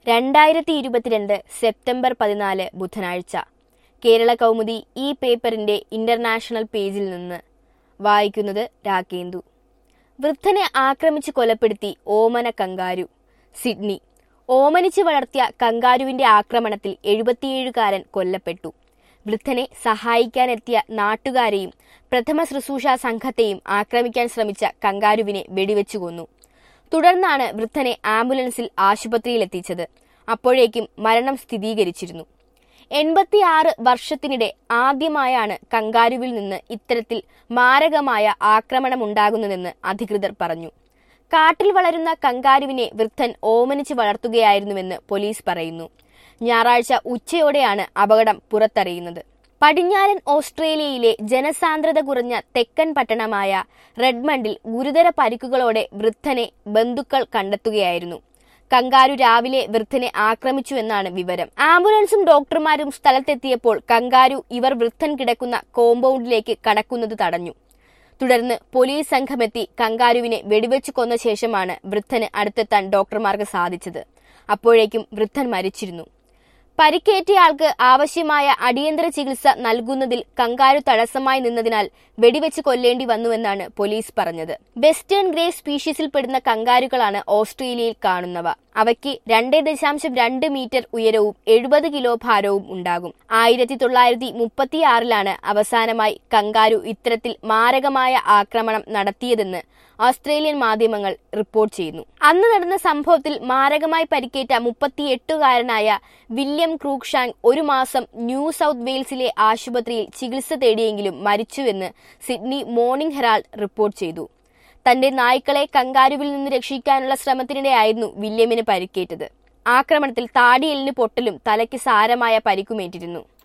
രണ്ടായിരത്തി ഇരുപത്തിരണ്ട് സെപ്റ്റംബർ പതിനാല് ബുധനാഴ്ച കേരള കൗമുദി ഈ പേപ്പറിന്റെ ഇന്റർനാഷണൽ പേജിൽ നിന്ന് വായിക്കുന്നത് രാകേന്ദു വൃദ്ധനെ ആക്രമിച്ച് കൊലപ്പെടുത്തി ഓമന കങ്കാരു സിഡ്നി ഓമനിച്ച് വളർത്തിയ കങ്കാരുവിന്റെ ആക്രമണത്തിൽ എഴുപത്തിയേഴുകാരൻ കൊല്ലപ്പെട്ടു വൃദ്ധനെ സഹായിക്കാനെത്തിയ നാട്ടുകാരെയും പ്രഥമ ശുശ്രൂഷ സംഘത്തെയും ആക്രമിക്കാൻ ശ്രമിച്ച കങ്കാരുവിനെ വെടിവെച്ചു കൊന്നു തുടർന്നാണ് വൃദ്ധനെ ആംബുലൻസിൽ ആശുപത്രിയിൽ എത്തിച്ചത് അപ്പോഴേക്കും മരണം സ്ഥിരീകരിച്ചിരുന്നു എൺപത്തിയാറ് വർഷത്തിനിടെ ആദ്യമായാണ് കങ്കാരുവിൽ നിന്ന് ഇത്തരത്തിൽ മാരകമായ ആക്രമണമുണ്ടാകുന്നതെന്ന് അധികൃതർ പറഞ്ഞു കാട്ടിൽ വളരുന്ന കങ്കാരുവിനെ വൃദ്ധൻ ഓമനിച്ച് വളർത്തുകയായിരുന്നുവെന്ന് പോലീസ് പറയുന്നു ഞായറാഴ്ച ഉച്ചയോടെയാണ് അപകടം പുറത്തറിയുന്നത് പടിഞ്ഞാറൻ ഓസ്ട്രേലിയയിലെ ജനസാന്ദ്രത കുറഞ്ഞ തെക്കൻ പട്ടണമായ റെഡ്മണ്ടിൽ ഗുരുതര പരിക്കുകളോടെ വൃദ്ധനെ ബന്ധുക്കൾ കണ്ടെത്തുകയായിരുന്നു കങ്കാരു രാവിലെ വൃദ്ധനെ ആക്രമിച്ചുവെന്നാണ് വിവരം ആംബുലൻസും ഡോക്ടർമാരും സ്ഥലത്തെത്തിയപ്പോൾ കങ്കാരു ഇവർ വൃദ്ധൻ കിടക്കുന്ന കോമ്പൗണ്ടിലേക്ക് കടക്കുന്നത് തടഞ്ഞു തുടർന്ന് പോലീസ് സംഘമെത്തി കങ്കാരുവിനെ വെടിവെച്ചു കൊന്ന ശേഷമാണ് വൃദ്ധന് അടുത്തെത്താൻ ഡോക്ടർമാർക്ക് സാധിച്ചത് അപ്പോഴേക്കും വൃദ്ധൻ മരിച്ചിരുന്നു പരിക്കേറ്റയാൾക്ക് ആവശ്യമായ അടിയന്തര ചികിത്സ നൽകുന്നതിൽ കങ്കാരു തടസ്സമായി നിന്നതിനാൽ വെടിവെച്ച് കൊല്ലേണ്ടി വന്നുവെന്നാണ് പോലീസ് പറഞ്ഞത് വെസ്റ്റേൺ ഗ്രേ സ്പീഷീസിൽപ്പെടുന്ന കങ്കാരുകളാണ് ഓസ്ട്രേലിയയിൽ കാണുന്നവ അവയ്ക്ക് രണ്ട് ദശാംശം രണ്ട് മീറ്റർ ഉയരവും എഴുപത് കിലോ ഭാരവും ഉണ്ടാകും ആയിരത്തി തൊള്ളായിരത്തി മുപ്പത്തിയാറിലാണ് അവസാനമായി കങ്കാരു ഇത്തരത്തിൽ മാരകമായ ആക്രമണം നടത്തിയതെന്ന് ഓസ്ട്രേലിയൻ മാധ്യമങ്ങൾ റിപ്പോർട്ട് ചെയ്യുന്നു അന്ന് നടന്ന സംഭവത്തിൽ മാരകമായി പരിക്കേറ്റ മുപ്പത്തിയെട്ടുകാരനായ വില്യം ക്രൂക്ഷാങ് ഒരു മാസം ന്യൂ സൗത്ത് വെയിൽസിലെ ആശുപത്രിയിൽ ചികിത്സ തേടിയെങ്കിലും മരിച്ചുവെന്ന് സിഡ്നി മോർണിംഗ് ഹെറാൾഡ് റിപ്പോർട്ട് ചെയ്തു തന്റെ നായ്ക്കളെ കങ്കാരുവിൽ നിന്ന് രക്ഷിക്കാനുള്ള ശ്രമത്തിനിടെയായിരുന്നു വില്യമിന് പരിക്കേറ്റത് ആക്രമണത്തിൽ താടിയെല്ലിന് പൊട്ടലും തലയ്ക്ക് സാരമായ പരിക്കുമേറ്റിരുന്നു